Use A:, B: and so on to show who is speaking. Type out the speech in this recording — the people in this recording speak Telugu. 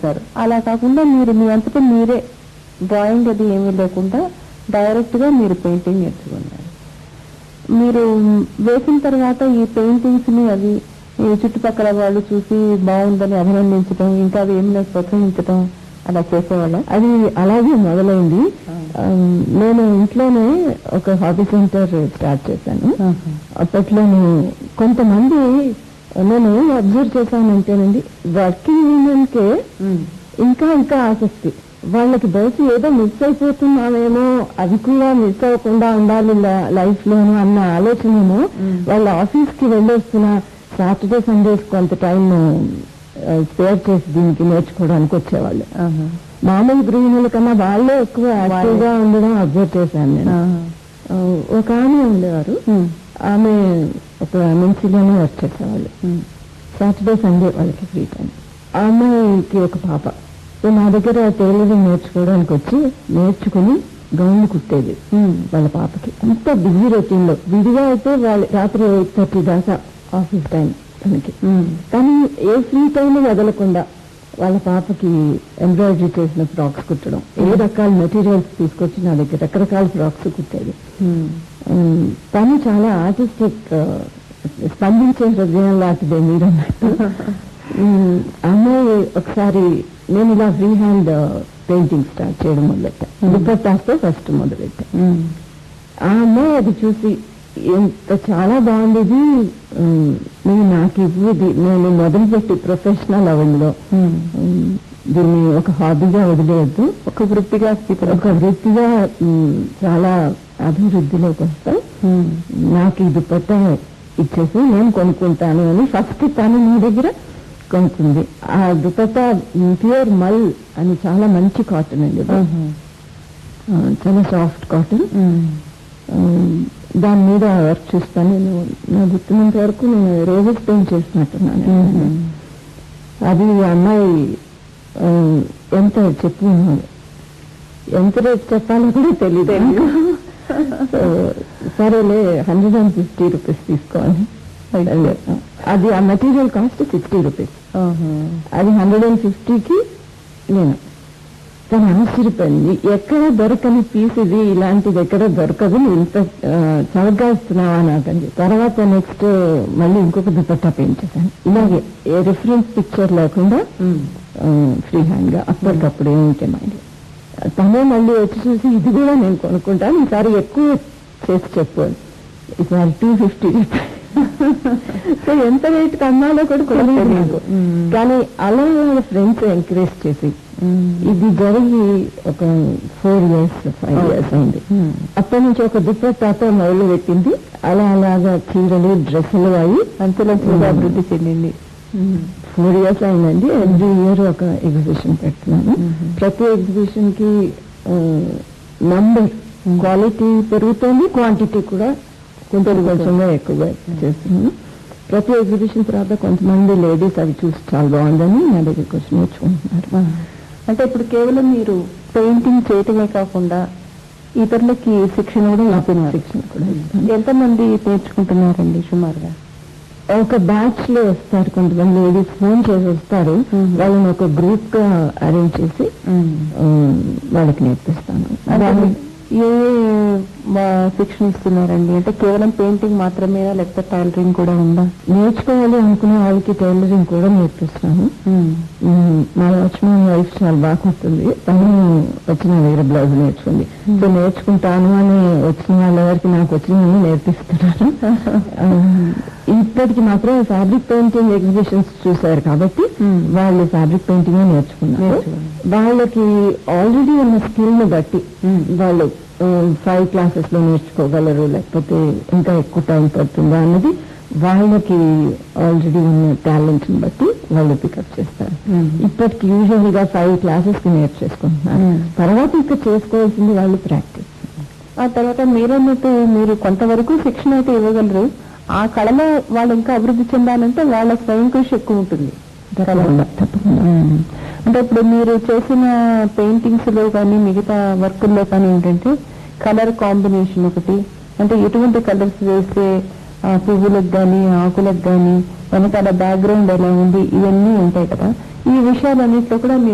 A: చేస్తారు అలా కాకుండా మీరు మీ అంతటా మీరే డ్రాయింగ్ అది ఏమీ లేకుండా డైరెక్ట్ గా మీరు పెయింటింగ్ నేర్చుకున్నారు మీరు వేసిన తర్వాత ఈ పెయింటింగ్స్ ని అవి ఈ చుట్టుపక్కల వాళ్ళు చూసి బాగుందని అభినందించడం ఇంకా అవి ఏమైనా ప్రోత్సహించడం అలా చేసేవాళ్ళ
B: అది అలాగే మొదలైంది ఆ, నేను ఇంట్లోనే ఒక హాబీ సెంటర్ స్టార్ట్ చేశాను అప్పట్లోనే కొంతమంది నేను ఏం అబ్జర్వ్ చేశానంటేనండి వర్కింగ్ ఉమెన్ కే ఇంకా ఇంకా ఆసక్తి వాళ్ళకి బయట ఏదో మిస్ అయిపోతున్నామేమో అది కూడా మిస్ అవ్వకుండా ఉండాలి లైఫ్ లోను అన్న ఆలోచనేమో వాళ్ళ ఆఫీస్ కి వెళ్ళొస్తున్న సాటర్డే సండేస్ కొంత టైం స్పేర్ చేసి దీనికి నేర్చుకోవడానికి వచ్చేవాళ్ళు మామూలు గృహిణుల కన్నా వాళ్ళే ఎక్కువ యాక్టివ్ గా ఉండడం అబ్జర్వ్ చేశాను నేను ఆ, ఒక ఆమె ఉండేవారు ఆమె ఒక ఎంఎన్సీలోనే వర్క్ చేసేవాళ్ళు సాటర్డే సండే వాళ్ళకి ఫ్రీ టైం ఆ అమ్మాయికి ఒక పాప సో నా దగ్గర టైలరింగ్ నేర్చుకోవడానికి వచ్చి నేర్చుకుని గౌన్లు కుట్టేది వాళ్ళ పాపకి అంత బిజీ రొటీన్ లో విడిగా అయితే వాళ్ళు రాత్రి ఎయిట్ థర్టీ దాకా ఆఫీస్ టైం తనకి కానీ ఏ ఫ్రీ టైం వదలకుండా వాళ్ళ పాపకి ఎంబ్రాయిడరీ చేసిన ఫ్రాక్స్ కుట్టడం ఏ రకాల మెటీరియల్స్ తీసుకొచ్చి నా దగ్గర రకరకాల ఫ్రాక్స్ కుట్టేది ఉమ్, తను చాలా ఆర్టిస్టిక్ స్పందించే హృదయం లాంటిదే మీరు అన్నట్టు ఉమ్, అమ్మాయి ఒకసారి నేను ఇలా ఫ్రీ హ్యాండ్ పెయింటింగ్ స్టార్ట్ చేయడం మొదలెట్టా దుపట్టాస్తో ఫస్ట్ మొదలెట్టా ఆ అమ్మాయి అది చూసి ఎంత చాలా బాగుండేది ఉమ్, నువ్వు నాకు ఇవ్వు ఇది నేను మొదలుపెట్టి ప్రొఫెషనల్ అవన్లో దీన్ని ఒక హాబీగా వదిలేయద్దు
A: ఒక వృత్తిగా
B: ఒక వృత్తిగా ఉమ్, చాలా అభివృద్ధిలోకి వస్తాయి నాకు ఈ దుపట్ట ఇచ్చేసి నేను కొనుక్కుంటాను అని ఫస్ట్ తను మీ దగ్గర కొనుక్కుంది ఆ దుపట్ట ప్యూర్ మల్ అని చాలా మంచి కాటన్ అండి అది. ఆ, చాలా సాఫ్ట్ కాటన్ దాని మీద వర్క్ చూస్తాను నేను నా గుర్తున్నంత వరకు నేను రోజెస్ పెయింట్ చేసినట్టున్నాను అది ఈ అమ్మాయి ఆ, ఎంత చెప్పు ఎంత రేట్ చెప్పాలో కూడా తెలియదు సో సరేలే హండ్రెడ్ అండ్ ఫిఫ్టీ రూపీస్ తీసుకోవాలి అది ఆ మెటీరియల్ కాస్ట్ సిక్స్టీ రూపీస్ అది హండ్రెడ్ అండ్ ఫిఫ్టీకి నేను తను ఆశ్చర్యపోయింది ఎక్కడ దొరకని పీస్ ఇది ఇలాంటిది ఎక్కడ దొరకదు నువ్వు ఇంత ఆ, చవకగా ఇస్తున్నావా నాకండి తర్వాత నెక్స్ట్ మళ్ళీ ఇంకొక దుపట్టా పెయింట్ చేశాను ఇలాగే ఏ రిఫరెన్స్ పిక్చర్ లేకుండా ఫ్రీ హ్యాండ్ గా అప్పటికప్పుడు ఏమిటే మైండ్ తనే మళ్ళీ వచ్చి చూసి ఇది కూడా నేను కొనుక్కుంటాను ఈసారి ఎక్కువ చేసి చెప్పు ఈసారి టూ ఫిఫ్టీ సో ఎంత రేట్ అమ్మాలో కూడా తెలియదు కానీ అలా ఫ్రెండ్స్ ఎంకరేజ్ చేసి ఇది జరిగి ఒక ఫోర్ ఇయర్స్ ఫైవ్ ఇయర్స్ అయింది అప్పటి నుంచి ఒక దుప్పట్టాతో మొదలు పెట్టింది అలా అలాగా చీరలు డ్రెస్సులు అవి
A: అంచెలంచెలుగా అభివృద్ధి చెందింది
B: ఫోర్ ఇయర్స్ అయిందండి ఎవ్రీ ఇయర్ ఒక ఎగ్జిబిషన్ పెడుతున్నాను ప్రతి ఎగ్జిబిషన్ కి నంబర్ క్వాలిటీ పెరుగుతోంది క్వాంటిటీ కూడా కొంచెం కొంచెంగా ఎక్కువగా చేస్తున్నాను ప్రతి ఎగ్జిబిషన్ తర్వాత కొంతమంది లేడీస్ అవి చూసి చాలా బాగుందని నా దగ్గరికి వచ్చి నేర్చుకుంటున్నారు
A: అంటే ఇప్పుడు కేవలం మీరు పెయింటింగ్ చేయటమే కాకుండా ఇతరులకి శిక్షణ కూడా ఇస్తున్నారు
B: శిక్షణ కూడా ఇస్తాను.
A: ఎంతమంది నేర్చుకుంటున్నారండి సుమారుగా
B: ఒక బ్యాచ్ లో వస్తారు కొంతమంది లేడీస్ ఫోన్ చేసి వస్తారు వాళ్ళని ఒక గ్రూప్ గా అరేంజ్ చేసి ఆ, వాళ్ళకి నేర్పిస్తాను
A: అంటే ఏ మా శిక్షణ ఇస్తున్నారండి అంటే కేవలం పెయింటింగ్ మాత్రమేనా లేకపోతే టైలరింగ్ కూడా ఉందా
B: నేర్చుకోవాలి అనుకునే వాళ్ళకి టైలరింగ్ కూడా నేర్పిస్తాను మ్మ్. మా వాచ్మెన్ వైఫ్ చాలా బాగా కుడుతుంది తను వచ్చిన దగ్గర బ్లౌజ్ నేర్చుకుంది సో నేర్చుకుంటాను అని వచ్చిన వాళ్ళ వరకు నాకు వచ్చిన నేర్పిస్తున్నారు ఆ, ఇప్పటికి మాత్రం ఫ్యాబ్రిక్ పెయింటింగ్ ఎగ్జిబిషన్స్ చూశారు కాబట్టి వాళ్ళు ఫ్యాబ్రిక్ పెయింటింగ్ నేర్చుకున్నారు
A: నేర్చుకున్నారు.
B: వాళ్ళకి ఆల్రెడీ ఉన్న స్కిల్ ని బట్టి వాళ్ళు ఫైవ్ క్లాసెస్ లో నేర్చుకోగలరు లేకపోతే ఇంకా ఎక్కువ టైం పడుతుందా అన్నది వాళ్ళకి ఆల్రెడీ ఉన్న టాలెంట్ ని బట్టి వాళ్ళు పికప్ చేస్తారు ఇప్పటికి యూజువల్ గా ఫైవ్ క్లాసెస్ కి నేర్చేసుకుంటున్నారు తర్వాత ఇంకా చేసుకోవాల్సింది వాళ్ళు ప్రాక్టీస్
A: ఆ తర్వాత మీరన్నట్టు మీరు కొంతవరకు శిక్షణ అయితే ఇవ్వగలరు ఆ కళలో వాళ్ళు ఇంకా అభివృద్ధి చెందాలంటే వాళ్ళ స్వయం కృషి ఎక్కువ ఉంటుంది
B: తప్పకుండా తప్పకుండా
A: అంటే ఇప్పుడు మీరు చేసిన పెయింటింగ్స్ లో కానీ మిగతా వర్కుల్లో కానీ ఏంటంటే కలర్ కాంబినేషన్ ఒకటి అంటే ఎటువంటి కలర్స్ వేస్తే ఆ, పువ్వులకు కానీ ఆకులకు కానీ వెనకాల బ్యాక్గ్రౌండ్ ఎలా ఉంది ఇవన్నీ ఉంటాయి కదా ఈ విషయాలన్నింటిలో కూడా మీరు